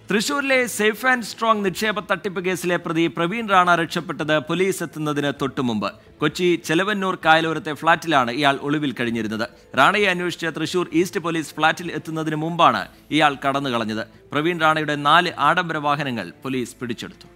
തൃശൂരിലെ safe and strong നിക്ഷേപ തട്ടിപ്പ് കേസിലെ പ്രതി പ്രവീൺ റാണ രക്ഷപ്പെട്ടത് പോലീസ് എത്തുന്നതിന് തൊട്ടുമുമ്പ് കൊച്ചി ചെലവന്നൂർ കായലോരത്തെ ഫ്ളാറ്റിലാണ് ഇയാൾ ഒളിവിൽ കഴിഞ്ഞിരുന്നത് റാണയെ അന്വേഷിച്ച് തൃശൂർ ഈസ്റ്റ് പോലീസ് ഫ്ളാറ്റിൽ എത്തുന്നതിന് മുമ്പാണ് ഇയാൾ കടന്നു കളഞ്ഞത് പ്രവീൺ റാണയുടെ നാല് ആഡംബര വാഹനങ്ങൾ പോലീസ് പിടിച്ചെടുത്തു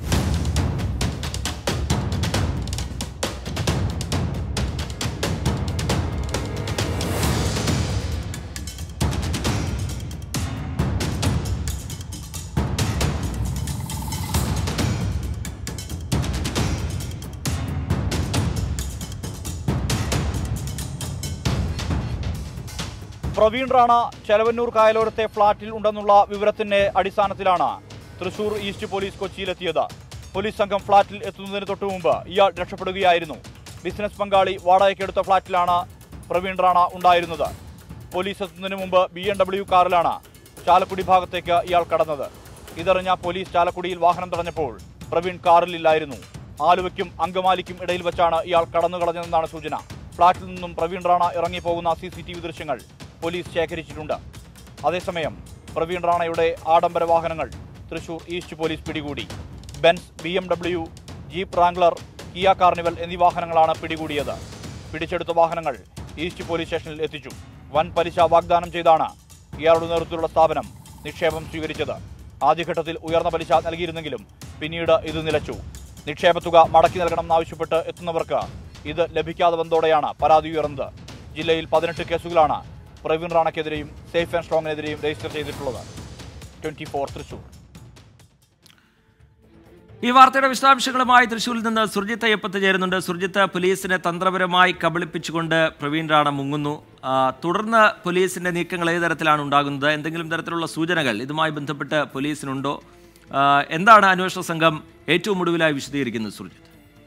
പ്രവീൺ റാണ ചെലവന്നൂർ കായലോരത്തെ ഫ്ളാറ്റിൽ ഉണ്ടെന്നുള്ള വിവരത്തിന്റെ അടിസ്ഥാനത്തിലാണ് തൃശൂർ ഈസ്റ്റ് പോലീസ് കൊച്ചിയിലെത്തിയത് പോലീസ് സംഘം ഫ്ളാറ്റിൽ എത്തുന്നതിന് തൊട്ടു മുമ്പ് ഇയാൾ രക്ഷപ്പെടുകയായിരുന്നു ബിസിനസ് പങ്കാളി വാടകയ്ക്കെടുത്ത ഫ്ളാറ്റിലാണ് പ്രവീൺ റാണ ഉണ്ടായിരുന്നത് പോലീസ് എത്തുന്നതിന് മുമ്പ് ബി എം ഡബ്ല്യു കാറിലാണ് ചാലക്കുടി ഭാഗത്തേക്ക് ഇയാൾ കടന്നത് ഇതറിഞ്ഞ പോലീസ് ചാലക്കുടിയിൽ വാഹനം തടഞ്ഞപ്പോൾ പ്രവീൺ കാറിലില്ലായിരുന്നു ആലുവയ്ക്കും അങ്കമാലിക്കും ഇടയിൽ വെച്ചാണ് ഇയാൾ കടന്നു കളഞ്ഞതെന്നാണ് സൂചന ഫ്ളാറ്റിൽ നിന്നും പ്രവീൺ റാണ ഇറങ്ങിപ്പോകുന്ന സി സി ടി വി ദൃശ്യങ്ങൾ പോലീസ് ശേഖരിച്ചിട്ടുണ്ട് അതേസമയം പ്രവീൺ റാണയുടെ ആഡംബര വാഹനങ്ങൾ തൃശൂർ ഈസ്റ്റ് പോലീസ് പിടികൂടി Benz B M W jeep Wrangler Kia Carnival എന്നീ വാഹനങ്ങളാണ് പിടികൂടിയത് പിടിച്ചെടുത്ത വാഹനങ്ങൾ ഈസ്റ്റ് പോലീസ് സ്റ്റേഷനിൽ എത്തിച്ചു വൻ പലിശ വാഗ്ദാനം ചെയ്താണ് ഇയാളുടെ നേതൃത്വത്തിലുള്ള സ്ഥാപനം നിക്ഷേപം സ്വീകരിച്ചത് ആദ്യഘട്ടത്തിൽ ഉയർന്ന പലിശ നൽകിയിരുന്നെങ്കിലും പിന്നീട് ഇത് നിലച്ചു നിക്ഷേപത്തുക മടക്കി നൽകണമെന്നാവശ്യപ്പെട്ട് എത്തുന്നവർക്ക് ഇത് ലഭിക്കാതെ വന്നതോടെയാണ് പരാതി ഉയർന്നത് ജില്ലയിൽ പതിനെട്ട് കേസുകളാണ് പ്രവീൺ റാണയ്ക്കെതിരെയും സേഫ് ആൻഡ് സ്ട്രോങ്ങിനെതിരെയും രജിസ്റ്റർ ചെയ്തിട്ടുള്ളത് ട്വന്റി ഫോർ തൃശൂർ ഈ വാർത്തയുടെ വിശദാംശങ്ങളുമായി തൃശ്ശൂരിൽ നിന്ന് സുർജിത്ത് അയ്യപ്പത്ത് ചേരുന്നുണ്ട് സുർജിത്ത് പോലീസിനെ തന്ത്രപരമായി കബളിപ്പിച്ചുകൊണ്ട് പ്രവീൺ റാണ മുങ്ങുന്നു ആ, തുടർന്ന് പോലീസിന്റെ നീക്കങ്ങൾ ഏത് തരത്തിലാണ് ഉണ്ടാകുന്നത് എന്തെങ്കിലും തരത്തിലുള്ള സൂചനകൾ ഇതുമായി ബന്ധപ്പെട്ട് പോലീസിനുണ്ടോ ആ, എന്താണ് അന്വേഷണ സംഘം ഏറ്റവും ഒടുവിലായി വിശദീകരിക്കുന്നത് സുർജിത്ത്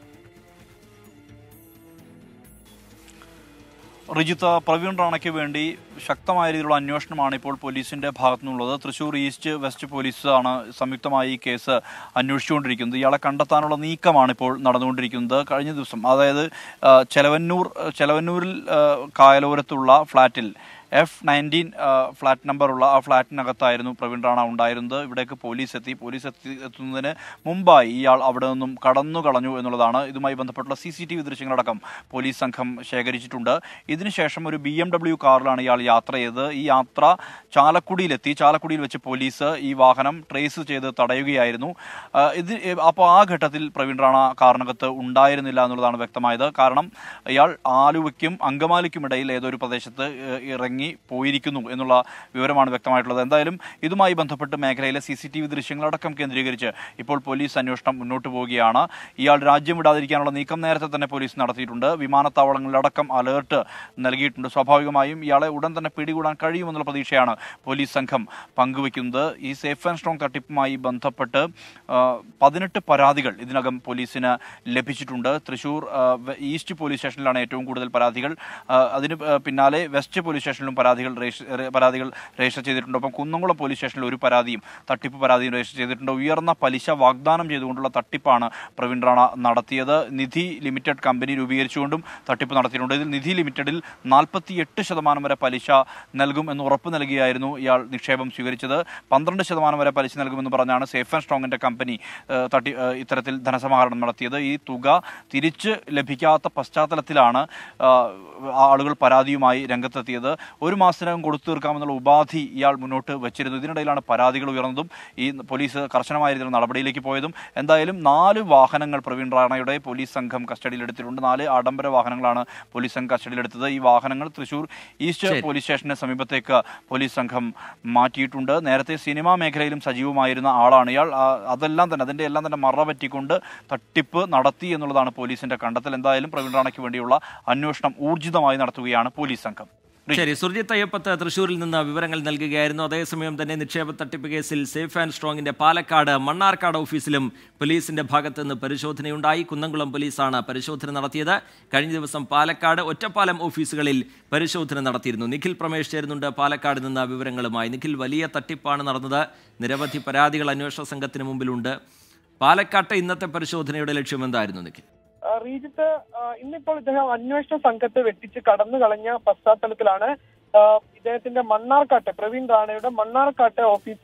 റിജിത്ത് പ്രവീൺ റാണയ്ക്ക് വേണ്ടി ശക്തമായ രീതിയിലുള്ള അന്വേഷണമാണ് ഇപ്പോൾ പോലീസിന്റെ ഭാഗത്തുനിന്നുള്ളത് തൃശൂർ ഈസ്റ്റ് വെസ്റ്റ് പോലീസ് ആണ് സംയുക്തമായി ഈ കേസ് അന്വേഷിച്ചുകൊണ്ടിരിക്കുന്നത് ഇയാളെ കണ്ടെത്താനുള്ള നീക്കമാണ് ഇപ്പോൾ നടന്നുകൊണ്ടിരിക്കുന്നത് കഴിഞ്ഞ ദിവസം അതായത് ആ, ചെലവന്നൂർ ചെലവന്നൂരിൽ ആ, കായലോരത്തുള്ള ഫ്ളാറ്റിൽ എഫ് നയൻറ്റീൻ ഫ്ലാറ്റ് നമ്പറുള്ള ആ ഫ്ലാറ്റിനകത്തായിരുന്നു പ്രവീൺ റാണ ഉണ്ടായിരുന്നത് ഇവിടേക്ക് പോലീസ് എത്തി പോലീസ് എത്തി എത്തുന്നതിന് മുമ്പായി ഇയാൾ അവിടെ നിന്നും കടന്നു കളഞ്ഞു എന്നുള്ളതാണ് ഇതുമായി ബന്ധപ്പെട്ടുള്ള സി സി ടി വി ദൃശ്യങ്ങളടക്കം പോലീസ് സംഘം ശേഖരിച്ചിട്ടുണ്ട് ഇതിനുശേഷം ഒരു ബി എം ഡബ്ല്യു കാറിലാണ് ഇയാൾ യാത്ര ചെയ്തത് ഈ യാത്ര ചാലക്കുടിയിലെത്തി ചാലക്കുടിയിൽ വെച്ച് പോലീസ് ഈ വാഹനം ട്രേസ് ചെയ്ത് തടയുകയായിരുന്നു ആ, ഇത് അപ്പോൾ ആ ഘട്ടത്തിൽ പ്രവീൺ റാണ കാറിനകത്ത് ഉണ്ടായിരുന്നില്ല എന്നുള്ളതാണ് വ്യക്തമായത് കാരണം ഇയാൾ ആലുവയ്ക്കും അങ്കമാലിക്കും ഇടയിൽ ഏതൊരു പ്രദേശത്ത് ഏഹ്, ഇറങ്ങി പോയിരിക്കുന്നു എന്നുള്ള വിവരമാണ് വ്യക്തമായിട്ടുള്ളത് എന്തായാലും ഇതുമായി ബന്ധപ്പെട്ട് മേഖലയിലെ സി സി ടി വി ദൃശ്യങ്ങളടക്കം കേന്ദ്രീകരിച്ച് ഇപ്പോൾ പോലീസ് അന്വേഷണം മുന്നോട്ട് പോവുകയാണ് ഇയാൾ രാജ്യം വിടാതിരിക്കാനുള്ള നീക്കം നേരത്തെ തന്നെ പോലീസ് നടത്തിയിട്ടുണ്ട് വിമാനത്താവളങ്ങളിലടക്കം അലേർട്ട് നൽകിയിട്ടുണ്ട് സ്വാഭാവികമായും ഇയാളെ ഉടൻ തന്നെ പിടികൂടാൻ കഴിയുമെന്നുള്ള പ്രതീക്ഷയാണ് പോലീസ് സംഘം പങ്കുവയ്ക്കുന്നത് ഈ സേഫ് ആൻഡ് സ്ട്രോങ് തട്ടിപ്പുമായി ബന്ധപ്പെട്ട് ആ, പതിനെട്ട് പരാതികൾ ഇതിനകം പോലീസിന് ലഭിച്ചിട്ടുണ്ട് തൃശൂർ ആ, വെ- ഈസ്റ്റ് പോലീസ് സ്റ്റേഷനിലാണ് ഏറ്റവും കൂടുതൽ പരാതികൾ ആ, അതിന് പ- പിന്നാലെ വെസ്റ്റ് പോലീസ് സ്റ്റേഷനിലും പരാതികൾ രജിസ്റ്റർ രെ- പരാതികൾ രജിസ്റ്റർ ചെയ്തിട്ടുണ്ട് ഒപ്പം കുന്നംകുളം പോലീസ് സ്റ്റേഷനിൽ ഒരു പരാതിയും തട്ടിപ്പ് പരാതിയും രജിസ്റ്റർ ചെയ്തിട്ടുണ്ട് ഉയർന്ന പലിശ വാഗ്ദാനം ചെയ്തുകൊണ്ടുള്ള തട്ടിപ്പാണ് പ്രവീൺ റാണ നടത്തിയത് നിധി ലിമിറ്റഡ് കമ്പനി രൂപീകരിച്ചുകൊണ്ടും തട്ടിപ്പ് നടത്തിയിട്ടുണ്ട് ഇതിൽ നിധി ലിമിറ്റഡിൽ നാൽപ്പത്തി എട്ട് ശതമാനം വരെ പലിശ നൽകും എന്ന് ഉറപ്പ് നൽകിയായിരുന്നു ഇയാൾ നിക്ഷേപം സ്വീകരിച്ചത് പന്ത്രണ്ട് ശതമാനം വരെ പലിശ നൽകുമെന്ന് പറഞ്ഞാണ് സേഫ് ആൻഡ് സ്ട്രോങ്ങിന്റെ കമ്പനി ഏഹ്, തട്ടി ഏഹ്, ഇത്തരത്തിൽ ധനസമാഹരണം നടത്തിയത് ഈ തുക തിരിച്ച് ലഭിക്കാത്ത പശ്ചാത്തലത്തിലാണ് ആഹ്, ആളുകൾ പരാതിയുമായി രംഗത്തെത്തിയത് ഒരു മാസത്തിനകം കൊടുത്തു തീർക്കാമെന്നുള്ള ഉപാധി ഇയാൾ മുന്നോട്ട് വെച്ചിരുന്നു ഇതിനിടയിലാണ് പരാതികൾ ഉയർന്നതും ഈ പോലീസ് കർശനമായ രീതിയിൽ നടപടിയിലേക്ക് പോയതും എന്തായാലും നാല് വാഹനങ്ങൾ പ്രവീൺ റാണയുടെ പോലീസ് സംഘം കസ്റ്റഡിയിലെടുത്തിട്ടുണ്ട് നാല് ആഡംബര വാഹനങ്ങളാണ് പോലീസ് സംഘം കസ്റ്റഡിയിലെടുത്തത് ഈ വാഹനങ്ങൾ തൃശൂർ ഈസ്റ്റ് ശരി. പോലീസ് സ്റ്റേഷന് സമീപത്തേക്ക് പോലീസ് സംഘം മാറ്റിയിട്ടുണ്ട് നേരത്തെ സിനിമാ മേഖലയിലും സജീവമായിരുന്ന ആളാണ് ഇയാൾ ആ, അതെല്ലാം തന്നെ അതിന്റെ എല്ലാം തന്നെ മറ പറ്റിക്കൊണ്ട് തട്ടിപ്പ് നടത്തി എന്നുള്ളതാണ് പോലീസിന്റെ കണ്ടെത്തൽ എന്തായാലും പ്രവീൺ റാണയ്ക്ക് വേണ്ടിയുള്ള അന്വേഷണം ഊർജിതമായി നടത്തുകയാണ് പോലീസ് സംഘം ശരി സുർജിത്ത് അയ്യപ്പത്ത് തൃശ്ശൂരിൽ നിന്ന് വിവരങ്ങൾ നൽകുകയായിരുന്നു അതേസമയം തന്നെ നിക്ഷേപ തട്ടിപ്പ് കേസിൽ സേഫ് ആൻഡ് സ്ട്രോങ്ങിന്റെ പാലക്കാട് മണ്ണാർക്കാട് ഓഫീസിലും പോലീസിന്റെ ഭാഗത്ത് നിന്ന് പരിശോധനയുണ്ടായി കുന്നംകുളം പോലീസാണ് പരിശോധന നടത്തിയത് കഴിഞ്ഞ ദിവസം പാലക്കാട് ഒറ്റപ്പാലം ഓഫീസുകളിൽ പരിശോധന നടത്തിയിരുന്നു നിഖിൽ പ്രമേഷ് ചേരുന്നുണ്ട് പാലക്കാട് നിന്ന് വിവരങ്ങളുമായി നിഖിൽ വലിയ തട്ടിപ്പാണ് നടന്നത് നിരവധി പരാതികൾ അന്വേഷണ സംഘത്തിന് മുമ്പിലുണ്ട് പാലക്കാട്ടെ ഇന്നത്തെ പരിശോധനയുടെ ലക്ഷ്യം എന്തായിരുന്നു നിഖിൽ ആ, റീജിത്ത് ആ, ഇന്നിപ്പോൾ ഇദ്ദേഹം അന്വേഷണ സംഘത്തെ വെട്ടിച്ച് കടന്നു കളഞ്ഞ പശ്ചാത്തലത്തിലാണ് ആ, ഇദ്ദേഹത്തിന്റെ മണ്ണാർക്കാട്ടെ പ്രവീൺ റാണയുടെ മണ്ണാർക്കാട്ടെ ഓഫീസിലും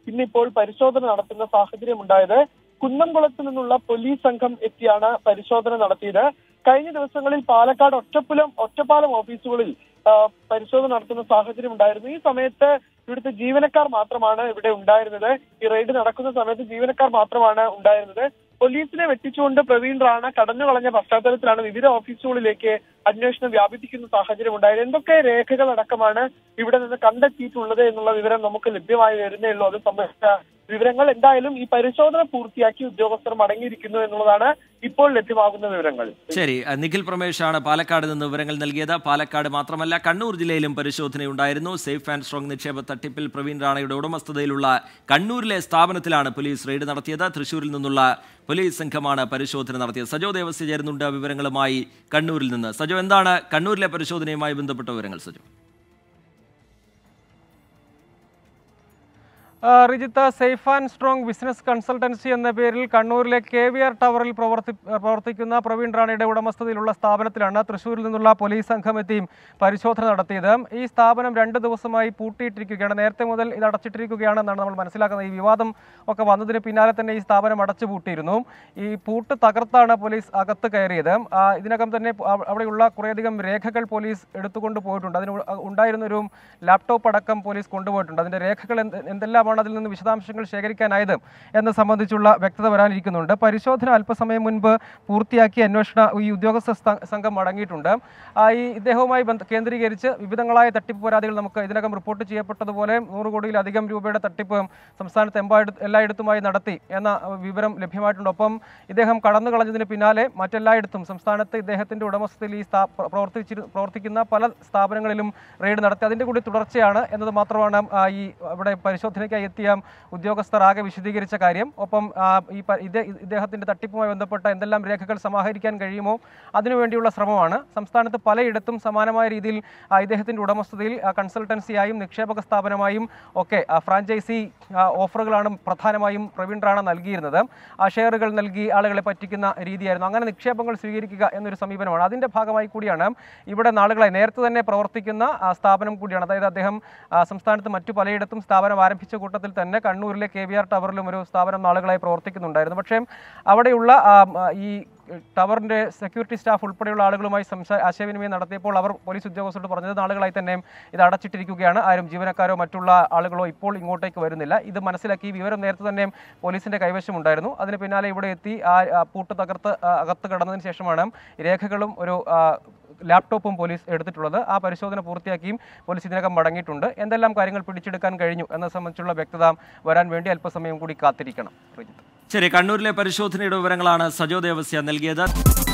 ഇന്നിപ്പോൾ പരിശോധന നടത്തുന്ന സാഹചര്യം ഉണ്ടായത് കുന്നംകുളത്ത് നിന്നുള്ള പോലീസ് സംഘം എത്തിയാണ് പരിശോധന നടത്തിയത് കഴിഞ്ഞ ദിവസങ്ങളിൽ പാലക്കാട് ഒറ്റപ്പുലം ഒറ്റപ്പാലം ഓഫീസുകളിൽ ആ, പരിശോധന നടത്തുന്ന സാഹചര്യം ഉണ്ടായിരുന്നു ഈ സമയത്ത് ഇവിടുത്തെ ജീവനക്കാർ മാത്രമാണ് ഇവിടെ ഉണ്ടായിരുന്നത് ഈ റെയ്ഡ് നടക്കുന്ന സമയത്ത് ജീവനക്കാർ മാത്രമാണ് ഉണ്ടായിരുന്നത് പോലീസിനെ വെട്ടിച്ചുകൊണ്ട് പ്രവീൺ റാണ കടന്നു കളഞ്ഞ പശ്ചാത്തലത്തിലാണ് വിവിധ ഓഫീസുകളിലേക്ക് അന്വേഷണം വ്യാപിപ്പിക്കുന്ന സാഹചര്യം ഉണ്ടായത് എന്തൊക്കെ രേഖകൾ അടക്കമാണ് ഇവിടെ നിന്ന് കണ്ടെത്തിയിട്ടുള്ളത് എന്നുള്ള വിവരം നമുക്ക് ലഭ്യമായി വരുന്നേ ഉള്ളൂ അത് സംബന്ധിച്ച വിവരങ്ങൾ എന്തായാലും ഈ പരിശോധന പൂർത്തിയാക്കി ഉദ്യോഗസ്ഥർ മടങ്ങിയിരിക്കുന്നു എന്നുള്ളതാണ് ഇപ്പോൾ ലഭ്യമാകുന്ന വിവരങ്ങൾ ശരി അഹ് നിഖിൽ പ്രമേഷാണ് പാലക്കാട് നിന്ന് വിവരങ്ങൾ നൽകിയത് പാലക്കാട് മാത്രമല്ല കണ്ണൂർ ജില്ലയിലും പരിശോധനയുണ്ടായിരുന്നു സേഫ് ആൻഡ് സ്ട്രോങ് നിക്ഷേപ തട്ടിപ്പിൽ പ്രവീൺ റാണയുടെ ഉടമസ്ഥതയിലുള്ള കണ്ണൂരിലെ സ്ഥാപനത്തിലാണ് പോലീസ് റെയ്ഡ് നടത്തിയത് തൃശൂരിൽ നിന്നുള്ള പോലീസ് സംഘമാണ് പരിശോധന നടത്തിയത് സജോ ദേവസ്യ ചേരുന്നുണ്ട് വിവരങ്ങളുമായി കണ്ണൂരിൽ നിന്ന് സജോ എന്താണ് കണ്ണൂരിലെ പരിശോധനയുമായി ബന്ധപ്പെട്ട വിവരങ്ങൾ സജോ ആ, Rijith safe and strong business consultancy എന്ന പേരിൽ കണ്ണൂരിലെ കെ വി ആർ ടവറിൽ പ്രവർത്തി പ്രവർത്തിക്കുന്ന പ്രവീൺ റാണിയുടെ ഉടമസ്ഥതയിലുള്ള സ്ഥാപനത്തിലാണ് തൃശ്ശൂരിൽ നിന്നുള്ള പോലീസ് സംഘം എത്തിയും പരിശോധന നടത്തിയത് ഈ സ്ഥാപനം രണ്ട് ദിവസമായി പൂട്ടിയിട്ടിരിക്കുകയാണ് നേരത്തെ മുതൽ ഇത് അടച്ചിട്ടിരിക്കുകയാണെന്നാണ് നമ്മൾ മനസ്സിലാക്കുന്നത് ഈ വിവാദം ഒക്കെ വന്നതിന് പിന്നാലെ തന്നെ ഈ സ്ഥാപനം അടച്ചു പൂട്ടിയിരുന്നു ഈ പൂട്ട് തകർത്താണ് പോലീസ് അകത്ത് കയറിയത് ആ, ഇതിനകം തന്നെ അവ- അവിടെയുള്ള കുറേയധികം രേഖകൾ പോലീസ് എടുത്തുകൊണ്ട് പോയിട്ടുണ്ട് അതിന് ഉ- ഉണ്ടായിരുന്നൊരു ലാപ്ടോപ്പ് അടക്കം പോലീസ് കൊണ്ടുപോയിട്ടുണ്ട് അതിന്റെ രേഖകൾ എന്ത് എന്തെല്ലാമാണ് അതിൽ നിന്ന് വിശദാംശങ്ങൾ ശേഖരിക്കാനായത് എന്ന് സംബന്ധിച്ചുള്ള വ്യക്തത വരാനിരിക്കുന്നുണ്ട് പരിശോധന അല്പസമയം മുൻപ് പൂർത്തിയാക്കി അന്വേഷണ ഈ ഉദ്യോഗസ്ഥ സ്ഥ- സംഘം മടങ്ങിയിട്ടുണ്ട് ആ, ഈ ഇദ്ദേഹവുമായി ബന്ധ കേന്ദ്രീകരിച്ച് വിവിധങ്ങളായ തട്ടിപ്പ് പരാതികൾ നമുക്ക് ഇതിനകം റിപ്പോർട്ട് ചെയ്യപ്പെട്ടതുപോലെ നൂറ് കോടിയിലധികം രൂപയുടെ തട്ടിപ്പ് സംസ്ഥാനത്ത് എമ്പാട് എല്ലായിടത്തുമായി നടത്തി എന്ന അഹ്, വിവരം ലഭ്യമായിട്ടുണ്ട് ഒപ്പം ഇദ്ദേഹം കടന്നു കളഞ്ഞതിന് പിന്നാലെ മറ്റെല്ലായിടത്തും സംസ്ഥാനത്ത് ഇദ്ദേഹത്തിന്റെ ഉടമസ്ഥതയിൽ ഈ സ്ഥാ പ്രവർത്തിച്ചിരു പ്രവർത്തിക്കുന്ന പല സ്ഥാപനങ്ങളിലും റെയ്ഡ് നടത്തി അതിന്റെ കൂടി തുടർച്ചയാണ് എന്നത് മാത്രമാണ് ആ, ഈ ഇവിടെ പരിശോധനയ്ക്കായി എത്തിയ ഉദ്യോഗസ്ഥർ ആകെ വിശദീകരിച്ച കാര്യം ഒപ്പം ആ, ഈ പ- ഇദ്ദേ- ഇദ്ദേഹത്തിന്റെ തട്ടിപ്പുമായി ബന്ധപ്പെട്ട എന്തെല്ലാം രേഖകൾ സമാഹരിക്കാൻ കഴിയുമോ അതിനുവേണ്ടിയുള്ള ശ്രമമാണ് സംസ്ഥാനത്ത് പലയിടത്തും സമാനമായ രീതിയിൽ ആ, ഇദ്ദേഹത്തിന്റെ ഉടമസ്ഥതയിൽ ആ, കൺസൾട്ടൻസിയായും നിക്ഷേപക സ്ഥാപനമായും ഒക്കെ ആ, ഫ്രാഞ്ചൈസി ആ, ഓഫറുകളാണ് പ്രധാനമായും പ്രവീൺ റാണ നൽകിയിരുന്നത് ആ ഷെയറുകൾ നൽകി ആളുകളെ പറ്റിക്കുന്ന രീതിയായിരുന്നു അങ്ങനെ നിക്ഷേപങ്ങൾ സ്വീകരിക്കുക എന്നൊരു സമീപനമാണ് അതിന്റെ ഭാഗമായി കൂടിയാണ് ഇവിടെ നാളുകളായി നേരത്തെ തന്നെ പ്രവർത്തിക്കുന്ന ആ, സ്ഥാപനം കൂടിയാണ് അതായത് അദ്ദേഹം ആ, സംസ്ഥാനത്ത് മറ്റു പലയിടത്തും സ്ഥാപനം ആരംഭിച്ച കൂട്ടത്തിൽ തന്നെ കണ്ണൂരിലെ കെ വി ആർ ടവറിലും ഒരു സ്ഥാപനം നാളുകളായി പ്രവർത്തിക്കുന്നുണ്ടായിരുന്നു പക്ഷേ അവിടെയുള്ള ആ, ആ, ഈ ടവറിന്റെ സെക്യൂരിറ്റി സ്റ്റാഫ് ഉൾപ്പെടെയുള്ള ആളുകളുമായി സംസാ ആശയവിനിമയം നടത്തിയപ്പോൾ അവർ പോലീസ് ഉദ്യോഗസ്ഥരോട് പറഞ്ഞത് നാളുകളായി തന്നെ ഇത് അടച്ചിട്ടിരിക്കുകയാണ് ആരും ജീവനക്കാരോ മറ്റുള്ള ആളുകളോ ഇപ്പോൾ ഇങ്ങോട്ടേക്ക് വരുന്നില്ല ഇത് മനസ്സിലാക്കി ഈ വിവരം നേരത്തെ തന്നെ പോലീസിന്റെ കൈവശമുണ്ടായിരുന്നു അതിന് പിന്നാലെ ഇവിടെ എത്തി ആ ആ പൂട്ട് തകർത്ത് ആ, അകത്ത് കടന്നതിന് ശേഷമാണ് രേഖകളും ഒരു ആ, ലാപ്ടോപ്പും പോലീസ് എടുത്തിട്ടുള്ളത് ആ പരിശോധന പൂർത്തിയാക്കിയും പോലീസ് ഇതിനകം മടങ്ങിയിട്ടുണ്ട് എന്തെല്ലാം കാര്യങ്ങൾ പിടിച്ചെടുക്കാൻ കഴിഞ്ഞു എന്നത് സംബന്ധിച്ചുള്ള വ്യക്തത വരാൻ വേണ്ടി അല്പസമയം കൂടി കാത്തിരിക്കണം ശ്രീജിത്ത് ശരി കണ്ണൂരിലെ പരിശോധനയുടെ വിവരങ്ങളാണ് സജോ ദേവസ്യ നൽകിയത്